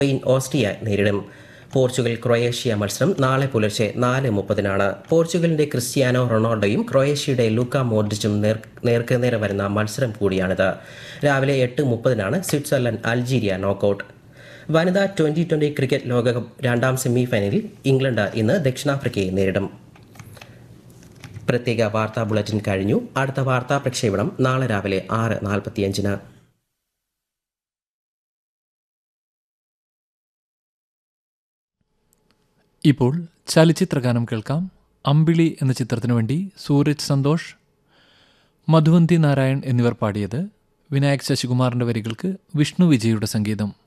Spain Austria നേരിടും Portugal Croatia മത്സരം നാളെ പുലർച്ചെ നാല് മുപ്പതിനാണ് പോർച്ചുഗലിന്റെ ക്രിസ്ത്യാനോ റൊണാൾഡോയും ക്രൊയേഷ്യയുടെ ലൂക്ക മോഡ്രിച്ചും നേർ നേർക്കുനേരെ വരുന്ന മത്സരം കൂടിയാണിത് രാവിലെ എട്ട് മുപ്പതിനാണ് സ്വിറ്റ്സർലൻഡ് അൾജീരിയ നോക്കൌട്ട് വനിതാ ട്വന്റി ട്വന്റി ക്രിക്കറ്റ് ലോകകപ്പ് രണ്ടാം സെമി ഫൈനലിൽ ഇംഗ്ലണ്ട് ഇന്ന് ദക്ഷിണാഫ്രിക്കയെ നേരിടും പ്രത്യേക വാർത്താ ബുള്ളറ്റിൻ കഴിഞ്ഞു അടുത്ത വാർത്താ പ്രക്ഷേപണം നാളെ രാവിലെ ആറ് നാൽപ്പത്തിയഞ്ചിന് ഇപ്പോൾ ചലച്ചിത്രഗാനം കേൾക്കാം അമ്പിളി എന്ന ചിത്രത്തിനു വേണ്ടി സൂരജ് സന്തോഷ് മധുവന്തി നാരായൺ എന്നിവർ പാടിയത് വിനായക് ശശികുമാറിന്റെ വരികൾക്ക് വിഷ്ണു വിജയുടെ സംഗീതം